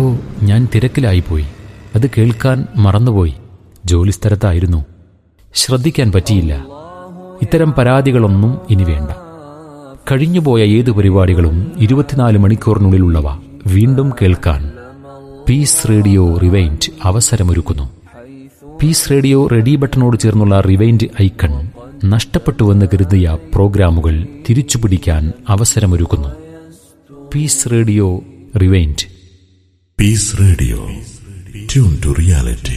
ഞാൻ തിരക്കിലായിപ്പോയി അത് കേൾക്കാൻ മറന്നുപോയി ജോലിസ്ഥലത്തായിരുന്നു ശ്രദ്ധിക്കാൻ പറ്റിയില്ല ഇത്തരം പരാതികളൊന്നും ഇനി വേണ്ട കഴിഞ്ഞുപോയ ഏത് പരിപാടികളും ഇരുപത്തിനാല് മണിക്കൂറിനുള്ളിലുള്ളവ വീണ്ടും കേൾക്കാൻ പീസ് റേഡിയോ റിവൈൻഡ് അവസരമൊരുക്കുന്നു പീസ് റേഡിയോ റെഡി ബട്ടണോട് ചേർന്നുള്ള റിവൈൻഡ് ഐക്കൺ നഷ്ടപ്പെട്ടുവെന്ന് കരുതിയ പ്രോഗ്രാമുകൾ തിരിച്ചുപിടിക്കാൻ അവസരമൊരുക്കുന്നു Peace Radio rewind Peace Radio. Tune to reality.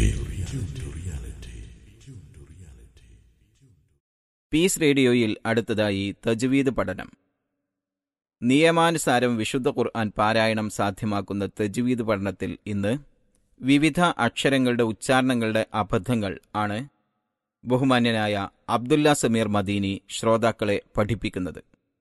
Peace റേഡിയോയിൽ അടുത്തതായി തജ്വീദ് പഠനം നിയമാനുസാരം വിശുദ്ധ ഖുർആൻ പാരായണം സാധ്യമാക്കുന്ന തജ്വീദ് പഠനത്തിൽ ഇന്ന് വിവിധ അക്ഷരങ്ങളുടെ ഉച്ചാരണങ്ങളുടെ അബദ്ധങ്ങൾ ആണ് ബഹുമാന്യനായ അബ്ദുല്ല സമീർ മദീനി ശ്രോതാക്കളെ പഠിപ്പിക്കുന്നത്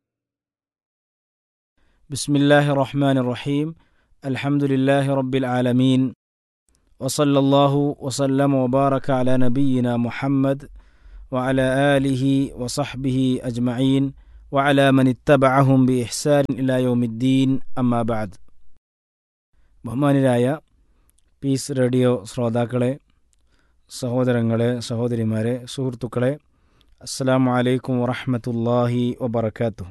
بسم الله الرحمن الرحيم الحمد لله رب العالمين وصلى الله وسلم وبارك على نبينا محمد وعلى آله وصحبه أجمعين وعلى من اتبعهم بإحسان إلى يوم الدين أما بعد ബഹുമാനിരായ പീസ് റേഡിയോ ശ്രോതാക്കളെ സഹോദരങ്ങളെ സഹോദരിമാരെ സുഹൃത്തുക്കളെ അസ്സാം വലൈക്കും വറഹമത്തല്ലാഹി വബർക്കാത്തു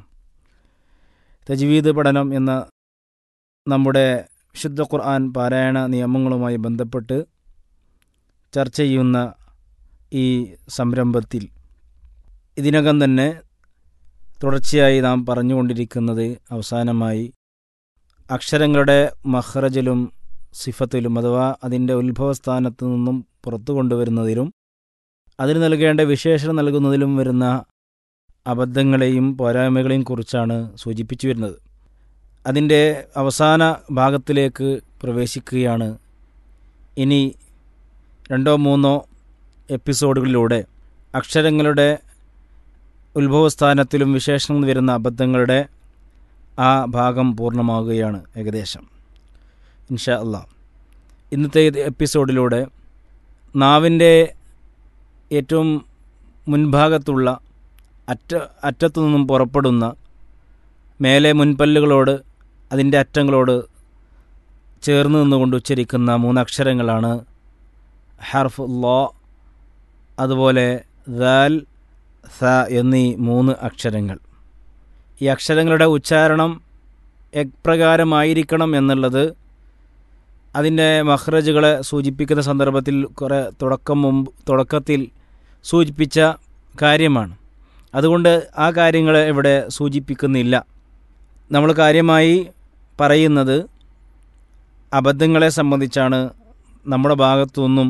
തജ്വീദ് പഠനം എന്ന നമ്മുടെ വിശുദ്ധ ഖുർആൻ പാരായണ നിയമങ്ങളുമായി ബന്ധപ്പെട്ട് ചർച്ച ചെയ്യുന്ന ഈ സംരംഭത്തിൽ ഇതിനകം തന്നെ തുടർച്ചയായി നാം പറഞ്ഞുകൊണ്ടിരിക്കുന്നത് അവസാനമായി അക്ഷരങ്ങളുടെ മഹ്റജിലും സിഫത്തിലും അഥവാ അതിൻ്റെ ഉത്ഭവസ്ഥാനത്ത് നിന്നും പുറത്തു കൊണ്ടുവരുന്നതിലും അതിന് നൽകേണ്ട വിശേഷണം നൽകുന്നതിലും വരുന്ന അബദ്ധങ്ങളെയും പോരായ്മകളെയും കുറിച്ചാണ് സൂചിപ്പിച്ചു വരുന്നത് അതിൻ്റെ അവസാന ഭാഗത്തിലേക്ക് പ്രവേശിക്കുകയാണ് ഇനി രണ്ടോ മൂന്നോ എപ്പിസോഡുകളിലൂടെ അക്ഷരങ്ങളുടെ ഉത്ഭവസ്ഥാനത്തിലും വിശേഷണം വരുന്ന അബദ്ധങ്ങളുടെ ആ ഭാഗം പൂർണ്ണമാവുകയാണ് ഏകദേശം ഇൻഷാ അല്ലാ ഇന്നത്തെ ഇത് എപ്പിസോഡിലൂടെ നാവിൻ്റെ ഏറ്റവും മുൻഭാഗത്തുള്ള അറ്റ അറ്റത്തു നിന്നും പുറപ്പെടുന്ന മേലെ മുൻപല്ലുകളോട് അതിൻ്റെ അറ്റങ്ങളോട് ചേർന്ന് നിന്നുകൊണ്ട് ഉച്ചരിക്കുന്ന മൂന്നക്ഷരങ്ങളാണ് ഹർഫ് ലോ അതുപോലെ ദാൽ സ എന്നീ മൂന്ന് അക്ഷരങ്ങൾ ഈ അക്ഷരങ്ങളുടെ ഉച്ചാരണം എപ്രകാരമായിരിക്കണം എന്നുള്ളത് അതിൻ്റെ മഹ്റജുകളെ സൂചിപ്പിക്കുന്ന സന്ദർഭത്തിൽ കുറേ തുടക്കം മുമ്പ് തുടക്കത്തിൽ സൂചിപ്പിച്ച കാര്യമാണ് അതുകൊണ്ട് ആ കാര്യങ്ങൾ ഇവിടെ സൂചിപ്പിക്കുന്നില്ല നമ്മൾ കാര്യമായി പറയുന്നത് അബദ്ധങ്ങളെ സംബന്ധിച്ചാണ് നമ്മുടെ ഭാഗത്തു നിന്നും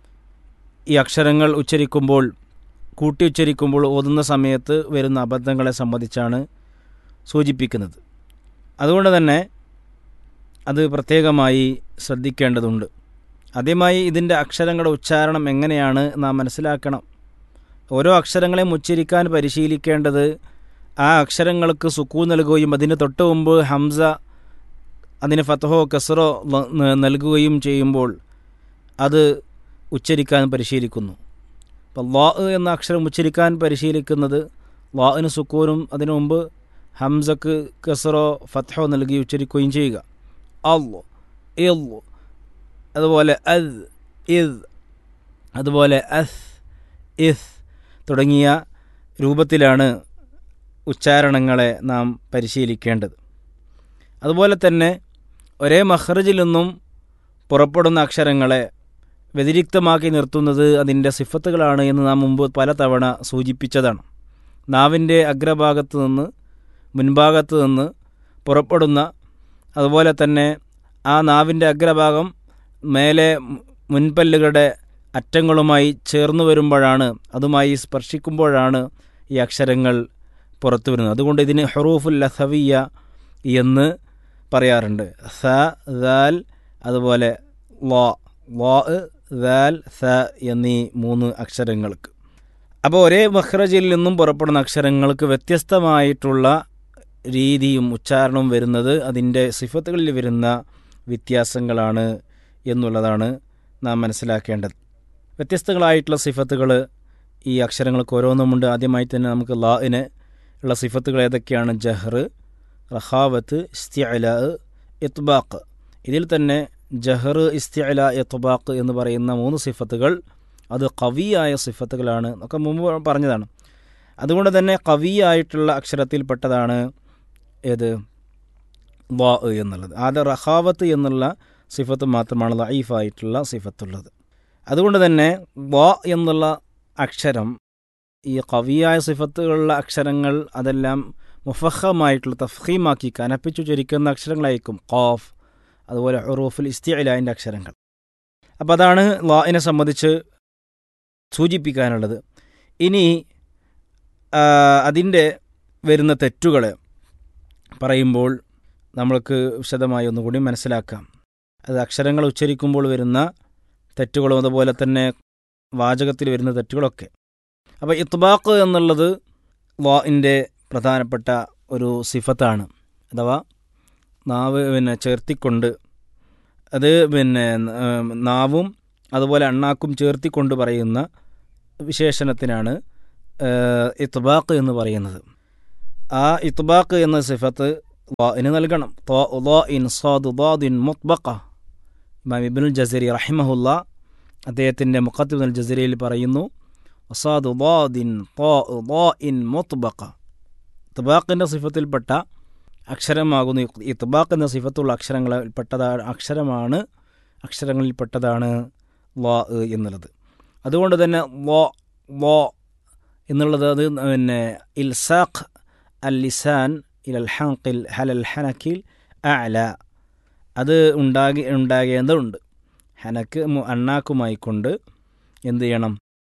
ഈ അക്ഷരങ്ങൾ ഉച്ചരിക്കുമ്പോൾ കൂട്ടി ഉച്ചരിക്കുമ്പോൾ ഓതുന്ന സമയത്ത് വരുന്ന അബദ്ധങ്ങളെ സംബന്ധിച്ചാണ് സൂചിപ്പിക്കുന്നത് അതുകൊണ്ട് തന്നെ അത് പ്രത്യേകമായി ശ്രദ്ധിക്കേണ്ടതുണ്ട് ആദ്യമായി ഇതിൻ്റെ അക്ഷരങ്ങളുടെ ഉച്ചാരണം എങ്ങനെയാണ് നാം മനസ്സിലാക്കണം ഓരോ അക്ഷരങ്ങളെയും ഉച്ചരിക്കാൻ പരിശീലിക്കേണ്ടത് ആ അക്ഷരങ്ങൾക്ക് സുക്കൂ നൽകുകയും അതിന് തൊട്ട് മുമ്പ് ഹംസ അതിന് ഫത്തഹോ കസറോ നൽകുകയും ചെയ്യുമ്പോൾ അത് ഉച്ചരിക്കാൻ പരിശീലിക്കുന്നു അപ്പോൾ ലാ എന്ന അക്ഷരം ഉച്ചരിക്കാൻ പരിശീലിക്കുന്നത് ലാന് സുക്കൂനും അതിനു മുമ്പ് ഹംസക്ക് കസറോ ഫത്തഹോ നൽകി ഉച്ചരിക്കുകയും ചെയ്യുക അള്ളു ഇല്ലു അതുപോലെ അദ് ഇദ് അതുപോലെ അസ് ഇസ് തുടങ്ങിയ രൂപത്തിലാണ് ഉച്ചാരണങ്ങളെ നാം പരിശീലിക്കേണ്ടത് അതുപോലെ തന്നെ ഒരേ മഹ്റജിൽ നിന്നും പുറപ്പെടുന്ന അക്ഷരങ്ങളെ വ്യതിരിക്തമാക്കി നിർത്തുന്നത് അതിൻ്റെ സിഫത്തുകളാണ് എന്ന് നാം മുമ്പ് പലതവണ സൂചിപ്പിച്ചതാണ് നാവിൻ്റെ അഗ്രഭാഗത്ത് നിന്ന് മുൻഭാഗത്ത് നിന്ന് പുറപ്പെടുന്ന അതുപോലെ തന്നെ ആ നാവിൻ്റെ അഗ്രഭാഗം മേലെ മുൻപല്ലുകളുടെ അറ്റങ്ങളുമായി ചേർന്ന് വരുമ്പോഴാണ് അതുമായി സ്പർശിക്കുമ്പോഴാണ് ഈ അക്ഷരങ്ങൾ പുറത്തു വരുന്നത് അതുകൊണ്ട് ഇതിന് ഹറൂഫുൽ ലസവിയ എന്ന് പറയാറുണ്ട് സ ദാൽ അതുപോലെ ലോ ലോ ദാൽ സ എന്നീ മൂന്ന് അക്ഷരങ്ങൾക്ക് അപ്പോൾ ഒരേ മഹ്റജിൽ നിന്നും പുറപ്പെടുന്ന അക്ഷരങ്ങൾക്ക് വ്യത്യസ്തമായിട്ടുള്ള രീതിയും ഉച്ചാരണവും വരുന്നത് അതിൻ്റെ സിഫത്തുകളിൽ വരുന്ന വ്യത്യാസങ്ങളാണ് എന്നുള്ളതാണ് നാം മനസ്സിലാക്കേണ്ടത് വ്യത്യസ്തങ്ങളായിട്ടുള്ള സിഫത്തുകൾ ഈ അക്ഷരങ്ങൾക്ക് ഓരോന്നുമുണ്ട് ആദ്യമായി തന്നെ നമുക്ക് ലാഇന് ഉള്ള സിഫത്തുകൾ ഏതൊക്കെയാണ് ജഹർ റഹാവത്ത് ഇസ്തിഅല ഇത്ബാഖ് ഇതിൽ തന്നെ ജഹർ ഇസ്തിഅല എത്തുബാക്ക് എന്ന് പറയുന്ന മൂന്ന് സിഫത്തുകൾ അത് കവിയായ സിഫത്തുകളാണ് ഒക്കെ മുമ്പ് പറഞ്ഞതാണ് അതുകൊണ്ട് തന്നെ കവിയായിട്ടുള്ള അക്ഷരത്തിൽപ്പെട്ടതാണ് ഏത് വാ എന്നുള്ളത് ആദ്യ റഹാവത്ത് എന്നുള്ള സിഫത്ത് മാത്രമാണ് ലൈഫായിട്ടുള്ള സിഫത്തുള്ളത് അതുകൊണ്ട് തന്നെ വാ എന്നുള്ള അക്ഷരം ഈ കവിയായ സിഫത്തുകളുള്ള അക്ഷരങ്ങൾ അതെല്ലാം മുഫഹമായിട്ടുള്ള തഫീമാക്കി കനപ്പിച്ചു ചൊരിക്കുന്ന അക്ഷരങ്ങളായിരിക്കും ഖാഫ് അതുപോലെ ഉറൂഫുൽ ഇസ്തിഅലാൻ്റെ അക്ഷരങ്ങൾ അപ്പോൾ അതാണ് ലാഇനെ സംബന്ധിച്ച് സൂചിപ്പിക്കാനുള്ളത് ഇനി അതിൻ്റെ വരുന്ന തെറ്റുകൾ പറയുമ്പോൾ നമ്മൾക്ക് വിശദമായി ഒന്നുകൂടി മനസ്സിലാക്കാം അത് അക്ഷരങ്ങൾ ഉച്ചരിക്കുമ്പോൾ വരുന്ന തെറ്റുകളും അതുപോലെ തന്നെ വാചകത്തിൽ വരുന്ന തെറ്റുകളൊക്കെ അപ്പോൾ ഇത്ബാക്ക് എന്നുള്ളത് വാഇൻ്റെ പ്രധാനപ്പെട്ട ഒരു സിഫത്താണ് അഥവാ നാവ് പിന്നെ ചേർത്തിക്കൊണ്ട് അത് പിന്നെ നാവും അതുപോലെ അണ്ണാക്കും ചേർത്തിക്കൊണ്ട് പറയുന്ന വിശേഷണത്തിനാണ് ഇത്ബാക്ക് എന്ന് പറയുന്നത് ആ ഇത്ബാക്ക് എന്ന സിഫത്ത് വാഇന് നൽകണം ഇൻ സാദ് ദാദിൻ മുത്ബക്ക ഇമാം ഇബിനുൽ ജസരി റഹിമഹുല്ല അദ്ദേഹത്തിൻ്റെ മുഖത്തുൽ ജസരിയിൽ പറയുന്നു വസാദ് ദാദിൻ ഇൻ മുത്ബക്ക ഇത്ബാക്കിൻ്റെ സിഫത്തിൽപ്പെട്ട അക്ഷരമാകുന്നു ഇത്ബാക്ക് എന്ന സിഫത്തുള്ള അക്ഷരങ്ങളിൽപ്പെട്ടതാണ് അക്ഷരമാണ് അക്ഷരങ്ങളിൽപ്പെട്ടതാണ് വാ എന്നുള്ളത് അതുകൊണ്ട് തന്നെ വോ വോ എന്നുള്ളത് അത് പിന്നെ ഇൽസാഖ് അൽ ലിസാൻ ഇലൽ ഹങ്കിൽ ഹലൽ ഹനക്കിൽ അല അത് ഉണ്ടാകി ഉണ്ടാകേണ്ടതുണ്ട് ഹനക്ക് അണ്ണാക്കുമായി കൊണ്ട് എന്ത് ചെയ്യണം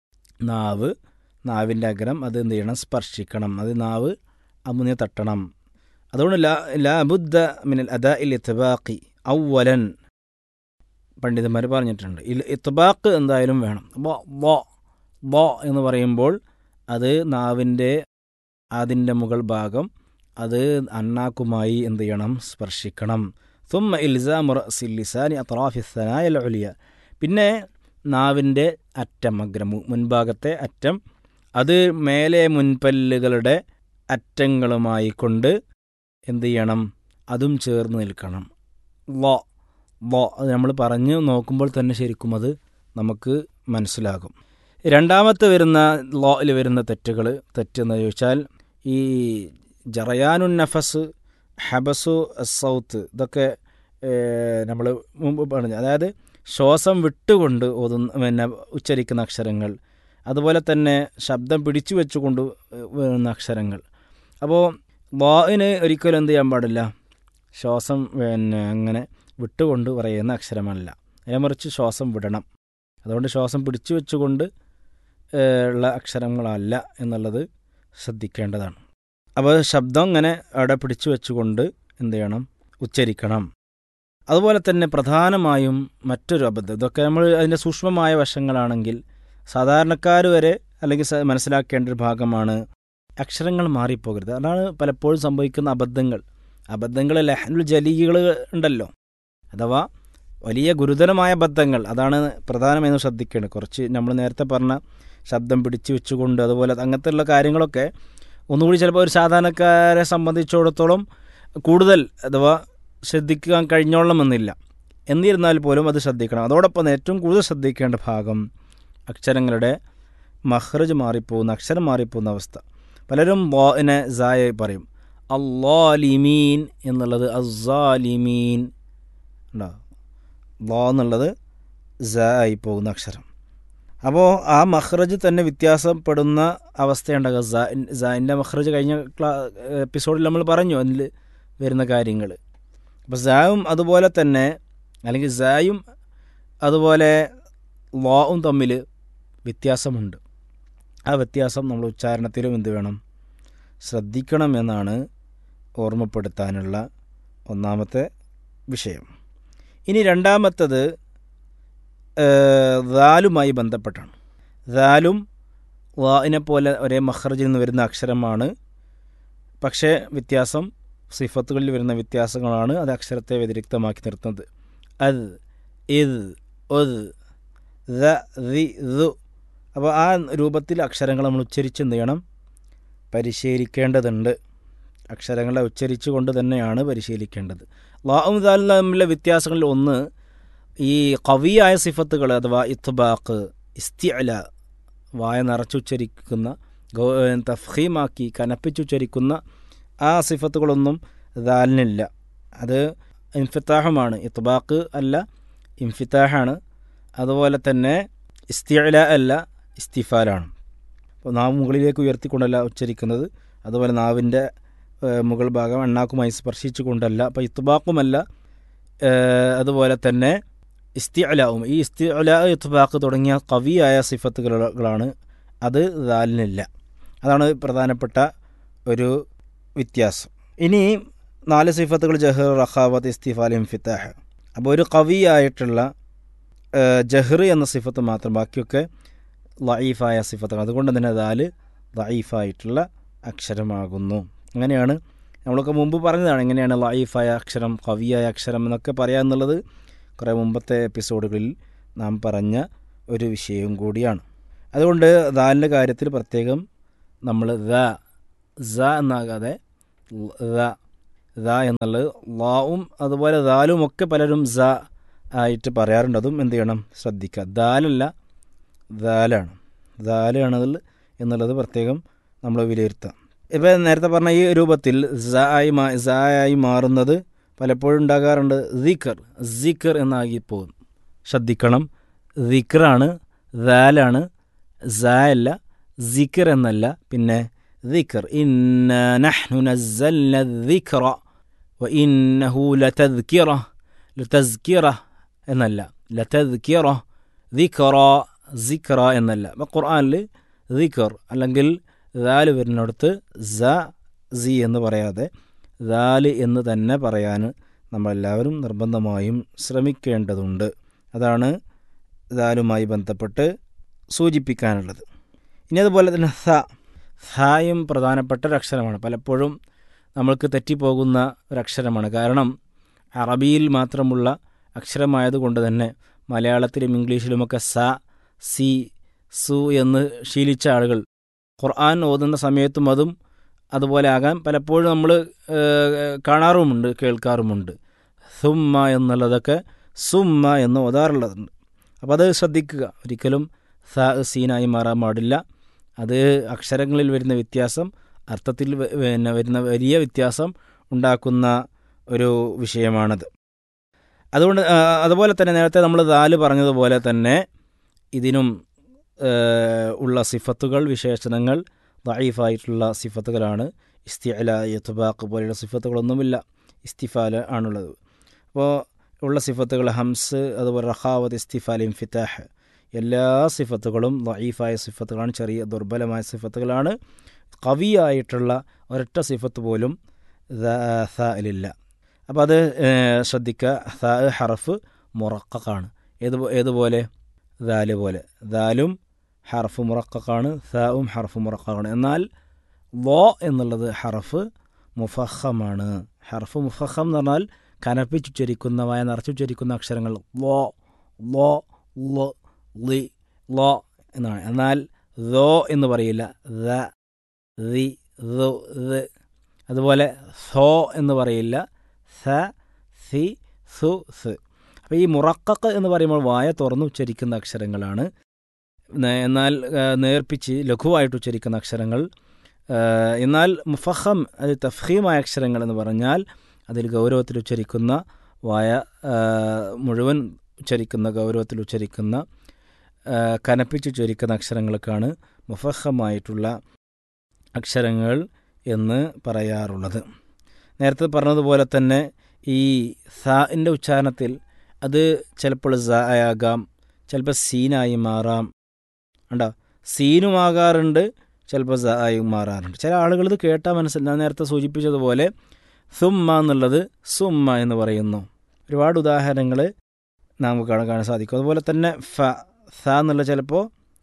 നാവ് നാവിൻ്റെ അഗ്രം അത് എന്ത് ചെയ്യണം സ്പർശിക്കണം അത് നാവ് അമുനെ തട്ടണം അതുകൊണ്ട് ലാ ലാബുദ്ദ മിനൽ അദാ ഇൽ ഇത്തബാഖി ഔവലൻ പണ്ഡിതന്മാർ പറഞ്ഞിട്ടുണ്ട് ഇൽ ഇത്തബാക്ക് എന്തായാലും വേണം ബോ ബോ ബോ എന്ന് പറയുമ്പോൾ അത് നാവിൻ്റെ അതിൻ്റെ മുകൾ ഭാഗം അത് അണ്ണാക്കുമായി എന്ത് ചെയ്യണം സ്പർശിക്കണം തുമ്മ ഇൽസാമു റസിലിസാനി അത്രാഫിസനായ ഒലിയ പിന്നെ നാവിൻ്റെ അറ്റം അഗ്രം മുൻഭാഗത്തെ അറ്റം അത് മേലെ മുൻപല്ലുകളുടെ അറ്റങ്ങളുമായി കൊണ്ട് എന്ത് ചെയ്യണം അതും ചേർന്ന് നിൽക്കണം വോ വോ അത് നമ്മൾ പറഞ്ഞ് നോക്കുമ്പോൾ തന്നെ ശരിക്കും അത് നമുക്ക് മനസ്സിലാകും രണ്ടാമത്തെ വരുന്ന ലോയിൽ വരുന്ന തെറ്റുകൾ തെറ്റെന്ന് ചോദിച്ചാൽ ഈ ജറയാനുൻ നഫസ് ഹബസു സൗത്ത് ഇതൊക്കെ നമ്മൾ മുമ്പ് പറഞ്ഞു അതായത് ശ്വാസം വിട്ടുകൊണ്ട് ഓതുന്ന പിന്നെ ഉച്ചരിക്കുന്ന അക്ഷരങ്ങൾ അതുപോലെ തന്നെ ശബ്ദം പിടിച്ചു വെച്ചുകൊണ്ട് വരുന്ന അക്ഷരങ്ങൾ അപ്പോൾ വാവിന് ഒരിക്കലും എന്ത് ചെയ്യാൻ പാടില്ല ശ്വാസം പിന്നെ അങ്ങനെ വിട്ടുകൊണ്ട് പറയുന്ന അക്ഷരമല്ല അതിനെ മറിച്ച് ശ്വാസം വിടണം അതുകൊണ്ട് ശ്വാസം പിടിച്ചു വെച്ചുകൊണ്ട് ഉള്ള അക്ഷരങ്ങളല്ല എന്നുള്ളത് ശ്രദ്ധിക്കേണ്ടതാണ് അപ്പോൾ ശബ്ദം ഇങ്ങനെ അവിടെ പിടിച്ചു വെച്ചുകൊണ്ട് എന്ത് ചെയ്യണം ഉച്ചരിക്കണം അതുപോലെ തന്നെ പ്രധാനമായും മറ്റൊരു അബദ്ധം ഇതൊക്കെ നമ്മൾ അതിൻ്റെ സൂക്ഷ്മമായ വശങ്ങളാണെങ്കിൽ സാധാരണക്കാർ വരെ അല്ലെങ്കിൽ മനസ്സിലാക്കേണ്ട ഒരു ഭാഗമാണ് അക്ഷരങ്ങൾ മാറിപ്പോകരുത് അതാണ് പലപ്പോഴും സംഭവിക്കുന്ന അബദ്ധങ്ങൾ അബദ്ധങ്ങൾ ലഹനുൽ ജലീകൾ ഉണ്ടല്ലോ അഥവാ വലിയ ഗുരുതരമായ അബദ്ധങ്ങൾ അതാണ് പ്രധാനമെന്ന് ശ്രദ്ധിക്കേണ്ടത് കുറച്ച് നമ്മൾ നേരത്തെ പറഞ്ഞ ശബ്ദം പിടിച്ചു വെച്ചുകൊണ്ട് അതുപോലെ അങ്ങനത്തെ കാര്യങ്ങളൊക്കെ ഒന്നുകൂടി ചിലപ്പോൾ ഒരു സാധാരണക്കാരെ സംബന്ധിച്ചിടത്തോളം കൂടുതൽ അഥവാ ശ്രദ്ധിക്കാൻ കഴിഞ്ഞോളണമെന്നില്ല എന്നിരുന്നാൽ പോലും അത് ശ്രദ്ധിക്കണം അതോടൊപ്പം ഏറ്റവും കൂടുതൽ ശ്രദ്ധിക്കേണ്ട ഭാഗം അക്ഷരങ്ങളുടെ മഹ്റജ് മാറിപ്പോകുന്ന അക്ഷരം മാറിപ്പോകുന്ന അവസ്ഥ പലരും വാനെ സായ പറയും അള്ളാലിമീൻ എന്നുള്ളത് അസാലിമീൻ ഉണ്ടോ ലോ എന്നുള്ളത് സ ആയി പോകുന്ന അക്ഷരം അപ്പോൾ ആ മഹ്റജ് തന്നെ വ്യത്യാസപ്പെടുന്ന അവസ്ഥയുണ്ടാകുക സാൻ്റെ മഹ്റജ് കഴിഞ്ഞ ക്ലാ എപ്പിസോഡിൽ നമ്മൾ പറഞ്ഞു അതിൽ വരുന്ന കാര്യങ്ങൾ അപ്പോൾ സായും അതുപോലെ തന്നെ അല്ലെങ്കിൽ സായും അതുപോലെ ലോവും തമ്മിൽ വ്യത്യാസമുണ്ട് ആ വ്യത്യാസം നമ്മൾ ഉച്ചാരണത്തിലും എന്ത് വേണം ശ്രദ്ധിക്കണം എന്നാണ് ഓർമ്മപ്പെടുത്താനുള്ള ഒന്നാമത്തെ വിഷയം ഇനി രണ്ടാമത്തത് ദാലുമായി ബന്ധപ്പെട്ടാണ് ദാലും വാഇനെ പോലെ ഒരേ മഹ്റജിൽ നിന്ന് വരുന്ന അക്ഷരമാണ് പക്ഷേ വ്യത്യാസം സിഫത്തുകളിൽ വരുന്ന വ്യത്യാസങ്ങളാണ് അത് അക്ഷരത്തെ വ്യതിരിക്തമാക്കി നിർത്തുന്നത് അത് ഇത് ഒത് ദ ദി ദു അപ്പോൾ ആ രൂപത്തിൽ അക്ഷരങ്ങൾ നമ്മൾ ഉച്ചരിച്ച് എന്ത് ചെയ്യണം പരിശീലിക്കേണ്ടതുണ്ട് അക്ഷരങ്ങളെ ഉച്ചരിച്ചു കൊണ്ട് തന്നെയാണ് പരിശീലിക്കേണ്ടത് ലാവും ദാലും തമ്മിലുള്ള വ്യത്യാസങ്ങളിൽ ഒന്ന് ഈ കവിയായ സിഫത്തുകൾ അഥവാ ഇത്ബാക്ക് ഇസ്തിഅല വായ നിറച്ചുച്ചരിക്കുന്ന ഗൗ തഫീമാക്കി കനപ്പിച്ചുച്ചരിക്കുന്ന ആ സിഫത്തുകളൊന്നും ദാലിനില്ല അത് ഇൻഫിത്താഹുമാണ് ഇത്ബാക്ക് അല്ല ഇൻഫിത്താഹാണ് അതുപോലെ തന്നെ ഇസ്തിഅല അല്ല ഇസ്തിഫാലാണ് അപ്പോൾ നാവ് മുകളിലേക്ക് ഉയർത്തിക്കൊണ്ടല്ല ഉച്ചരിക്കുന്നത് അതുപോലെ നാവിൻ്റെ ഏഹ്, മുകൾ ഭാഗം എണ്ണാക്കുമായി സ്പർശിച്ചുകൊണ്ടല്ല അപ്പോൾ ഇത്തുബാക്കുമല്ല ഏഹ്, അതുപോലെ തന്നെ ഇസ്തിഅലാവും ഈ ഇസ്തിഅല ഇത്തുബാക്ക് തുടങ്ങിയ കവിയായ സിഫത്തുകളാണ് അത് ദാലിനില്ല അതാണ് പ്രധാനപ്പെട്ട ഒരു വ്യത്യാസം ഇനി നാല് സിഫത്തുകൾ ജഹർ റഖാവത്ത് ഇസ്തിഫാൽ ഇംഫിത്താഹ് അപ്പോൾ ഒരു കവിയായിട്ടുള്ള ഏഹ്, ജഹർ എന്ന സിഫത്ത് മാത്രം ബാക്കിയൊക്കെ ലഈഫായ സിഫത്തുകൾ അതുകൊണ്ട് തന്നെ ദാല് ലഈഫായിട്ടുള്ള അക്ഷരമാകുന്നു അങ്ങനെയാണ് നമ്മളൊക്കെ മുമ്പ് പറഞ്ഞതാണ് എങ്ങനെയാണ് ലഈഫായ അക്ഷരം കവിയായ അക്ഷരം എന്നൊക്കെ പറയാമെന്നുള്ളത് കുറേ മുമ്പത്തെ എപ്പിസോഡുകളിൽ നാം പറഞ്ഞ ഒരു വിഷയവും കൂടിയാണ് അതുകൊണ്ട് ദാലിൻ്റെ കാര്യത്തിൽ പ്രത്യേകം നമ്മൾ ദ സ എന്നാകാതെ ദ ദ എന്നുള്ളത് ലാവും അതുപോലെ ദാലും ഒക്കെ പലരും സ ആയിട്ട് പറയാറുണ്ട് അതും എന്ത് ചെയ്യണം ശ്രദ്ധിക്കുക ദാലല്ല ദാലാണ് ദാലാണതിൽ എന്നുള്ളത് പ്രത്യേകം നമ്മൾ വിലയിരുത്താം ഇപ്പം നേരത്തെ പറഞ്ഞ ഈ രൂപത്തിൽ സ ആയി മാ സ ആയി മാറുന്നത് പലപ്പോഴും ഉണ്ടാകാറുണ്ട് ദിക്കർ സിക്കർ എന്നാക്കി പോകും ശ്രദ്ധിക്കണം ദിക്കറാണ് ദാലാണ് സ അല്ല സിക്കർ എന്നല്ല പിന്നെ ദിക്കർ ഇന്ന നഹ്നു നസ്സൽന ദിക്റ വ ഇന്നഹു ലതദ്കിറ ലതസ്കിറ എന്നല്ല ലതദ്കിറ ദിക്റ സിക്ര എന്നല്ല അപ്പോൾ ഖുർആനിൽ ദിക്കർ അല്ലെങ്കിൽ ദാല് വരുന്നിടത്ത് സ സി എന്ന് പറയാതെ ദാല് എന്ന് തന്നെ പറയാൻ നമ്മളെല്ലാവരും നിർബന്ധമായും ശ്രമിക്കേണ്ടതുണ്ട് അതാണ് ദാലുമായി ബന്ധപ്പെട്ട് സൂചിപ്പിക്കാനുള്ളത് ഇനി അതുപോലെ തന്നെ സ ഹായും പ്രധാനപ്പെട്ട ഒരു അക്ഷരമാണ് പലപ്പോഴും നമ്മൾക്ക് തെറ്റിപ്പോകുന്ന ഒരക്ഷരമാണ് കാരണം അറബിയിൽ മാത്രമുള്ള അക്ഷരമായതുകൊണ്ട് തന്നെ മലയാളത്തിലും ഇംഗ്ലീഷിലുമൊക്കെ സ സി സു എന്ന് ശീലിച്ച ആളുകൾ ഖുർആൻ ഓതുന്ന സമയത്തും അതും അതുപോലെ ആകാൻ പലപ്പോഴും നമ്മൾ കാണാറുമുണ്ട് കേൾക്കാറുമുണ്ട് സുമ്മ എന്നുള്ളതൊക്കെ സുമ്മ എന്ന് ഓതാറുള്ളതുണ്ട് അപ്പോൾ അത് ശ്രദ്ധിക്കുക ഒരിക്കലും സ സീനായി മാറാൻ പാടില്ല അത് അക്ഷരങ്ങളിൽ വരുന്ന വ്യത്യാസം അർത്ഥത്തിൽ വ- പിന്നെ വരുന്ന വലിയ വ്യത്യാസം ഉണ്ടാക്കുന്ന ഒരു വിഷയമാണത് അതുകൊണ്ട് ആ, അതുപോലെ തന്നെ നേരത്തെ നമ്മൾ ദാല് പറഞ്ഞതുപോലെ തന്നെ ഇതിനും ഏഹ്, ഉള്ള സിഫത്തുകൾ വിശേഷണങ്ങൾ ദഈഫായിട്ടുള്ള സിഫത്തുകളാണ് ഇസ്തിഅല യത്തുബാക്ക് പോലെയുള്ള സിഫത്തുകളൊന്നുമില്ല ഇസ്തിഫാല് ആണുള്ളത് അപ്പോൾ ഉള്ള സിഫത്തുകൾ ഹംസ് അതുപോലെ റഹാവത്ത് ഇസ്തിഫാൽ ഇംഫിത്താഹ് എല്ലാ സിഫത്തുകളും ദഈഫായ സിഫത്തുകളാണ് ചെറിയ ദുർബലമായ സിഫത്തുകളാണ് കവിയായിട്ടുള്ള ഒരൊറ്റ സിഫത്ത് പോലും ലില്ല അപ്പോൾ അത് ഏഹ്, ശ്രദ്ധിക്കുക ഥ ഹറഫ് മുറക്കാണ് ഏത് ഏതുപോലെ ദാല് പോലെ ദാലും ഹർഫ് മുറക്കാണ് സാവും ഹർഫ് മുറക്കാണ് എന്നാൽ വോ എന്നുള്ളത് ഹർഫ് മുഫഹമാണ് ഹർഫ് മുഫഹം എന്ന് പറഞ്ഞാൽ കനപ്പിച്ചുച്ചരിക്കുന്ന വായ നിറച്ചുച്ചരിക്കുന്ന അക്ഷരങ്ങൾ വോ ലോ ലോ ലി ലോ എന്നാണ് എന്നാൽ ദോ എന്ന് പറയില്ല ദ ദി ദു ദ് അതുപോലെ സോ എന്ന് പറയില്ല സ സി സു സ് അപ്പോൾ ഈ മുറക്കക്ക് എന്ന് പറയുമ്പോൾ വായ തുറന്ന് ഉച്ചരിക്കുന്ന അക്ഷരങ്ങളാണ് നേ- എന്നാൽ ആ, നേർപ്പിച്ച് ലഘുവായിട്ട് ഉച്ചരിക്കുന്ന അക്ഷരങ്ങൾ ആ, എന്നാൽ മുഫഹം അത് തഫീമായ അക്ഷരങ്ങൾ എന്ന് പറഞ്ഞാൽ അതിൽ ഗൗരവത്തിൽ ഉച്ചരിക്കുന്ന വായ ആ, മുഴുവൻ ഉച്ചരിക്കുന്ന ഗൗരവത്തിൽ ഉച്ചരിക്കുന്ന ആ, കനപ്പിച്ച് ഉച്ചരിക്കുന്ന അക്ഷരങ്ങൾക്കാണ് മുഫഹമായിട്ടുള്ള അക്ഷരങ്ങൾ എന്ന് പറയാറുള്ളത് നേരത്തെ പറഞ്ഞതുപോലെ തന്നെ ഈ സാഇൻ്റെ ഉച്ചാരണത്തിൽ അത് ചിലപ്പോൾ സ ആകാം ചിലപ്പോൾ സീനായി മാറാം ഉണ്ടോ സീനുമാകാറുണ്ട് ചിലപ്പോൾ സ ആയി മാറാറുണ്ട് ചില ആളുകൾ ഇത് കേട്ടാൽ മനസ്സിൽ ഞാൻ നേരത്തെ സൂചിപ്പിച്ചതുപോലെ സുമ്മ എന്നുള്ളത് സുമ്മ എന്ന് പറയുന്നു ഒരുപാട് ഉദാഹരണങ്ങൾ നമുക്ക് കാണാൻ കാണാൻ സാധിക്കും അതുപോലെ തന്നെ ഫ സ എന്നുള്ള ചിലപ്പോൾ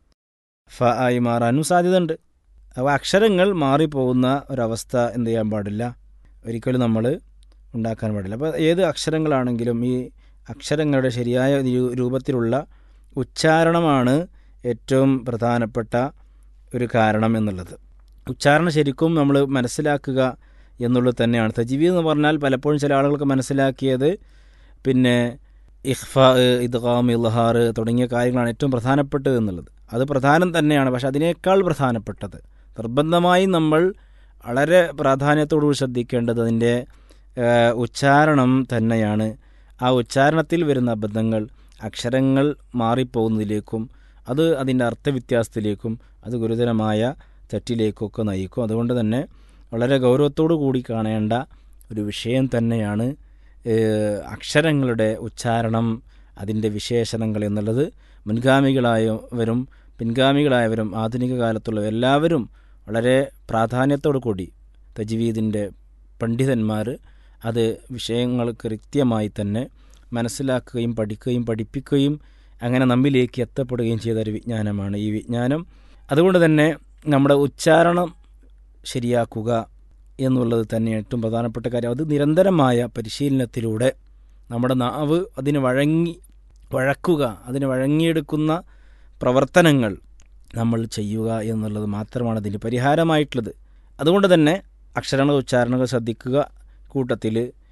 ഫ ആയി മാറാനും സാധ്യതയുണ്ട് അപ്പോൾ അക്ഷരങ്ങൾ മാറിപ്പോകുന്ന ഒരവസ്ഥ എന്ത് ചെയ്യാൻ പാടില്ല ഒരിക്കലും നമ്മൾ ഉണ്ടാക്കാൻ പാടില്ല അപ്പോൾ ഏത് അക്ഷരങ്ങളാണെങ്കിലും ഈ അക്ഷരങ്ങളുടെ ശരിയായ രൂ- രൂപത്തിലുള്ള ഉച്ചാരണമാണ് ഏറ്റവും പ്രധാനപ്പെട്ട ഒരു കാരണം എന്നുള്ളത് ഉച്ചാരണം ശരിക്കും നമ്മൾ മനസ്സിലാക്കുക എന്നുള്ളത് തന്നെയാണ് തജീവി എന്ന് പറഞ്ഞാൽ പലപ്പോഴും ചില ആളുകൾക്ക് മനസ്സിലാക്കിയത് പിന്നെ ഇഖ്ഫ ഇദ്ഗാം ഇൽഹാർ തുടങ്ങിയ കാര്യങ്ങളാണ് ഏറ്റവും പ്രധാനപ്പെട്ടത് എന്നുള്ളത് അത് പ്രധാനം തന്നെയാണ് പക്ഷെ അതിനേക്കാൾ പ്രധാനപ്പെട്ടത് നിർബന്ധമായും നമ്മൾ വളരെ പ്രാധാന്യത്തോടു ശ്രദ്ധിക്കേണ്ടത് അതിൻ്റെ ഏഹ്, ഉച്ചാരണം തന്നെയാണ് ആ ഉച്ചാരണത്തിൽ വരുന്ന അബദ്ധങ്ങൾ അക്ഷരങ്ങൾ മാറിപ്പോകുന്നതിലേക്കും അത് അതിൻ്റെ അർത്ഥവ്യത്യാസത്തിലേക്കും അത് ഗുരുതരമായ തെറ്റിലേക്കൊക്കെ നയിക്കും അതുകൊണ്ട് തന്നെ വളരെ ഗൗരവത്തോടു കൂടി കാണേണ്ട ഒരു വിഷയം തന്നെയാണ് ഏഹ്, അക്ഷരങ്ങളുടെ ഉച്ചാരണം അതിൻ്റെ വിശേഷണങ്ങൾ എന്നുള്ളത് മുൻഗാമികളായവരും പിൻഗാമികളായവരും ആധുനിക കാലത്തുള്ള എല്ലാവരും വളരെ പ്രാധാന്യത്തോടു കൂടി തജ്വീദിൻ്റെ പണ്ഡിതന്മാർ അത് വിഷയങ്ങൾ കൃത്യമായി തന്നെ മനസ്സിലാക്കുകയും പഠിക്കുകയും പഠിപ്പിക്കുകയും അങ്ങനെ നമ്മിലേക്ക് എത്തപ്പെടുകയും ചെയ്ത ഒരു വിജ്ഞാനമാണ് ഈ വിജ്ഞാനം അതുകൊണ്ട് തന്നെ നമ്മുടെ ഉച്ചാരണം ശരിയാക്കുക എന്നുള്ളത് തന്നെ ഏറ്റവും പ്രധാനപ്പെട്ട കാര്യം അത് നിരന്തരമായ പരിശീലനത്തിലൂടെ നമ്മുടെ നാവ് അതിന് വഴങ്ങി വഴക്കുക അതിന് വഴങ്ങിയെടുക്കുന്ന പ്രവർത്തനങ്ങൾ നമ്മൾ ചെയ്യുക എന്നുള്ളത് മാത്രമാണ് അതിന് പരിഹാരമായിട്ടുള്ളത് അതുകൊണ്ട് തന്നെ അക്ഷരങ്ങൾ ഉച്ചാരണങ്ങൾ ശ്രദ്ധിക്കുക കൂട്ടത്തിൽ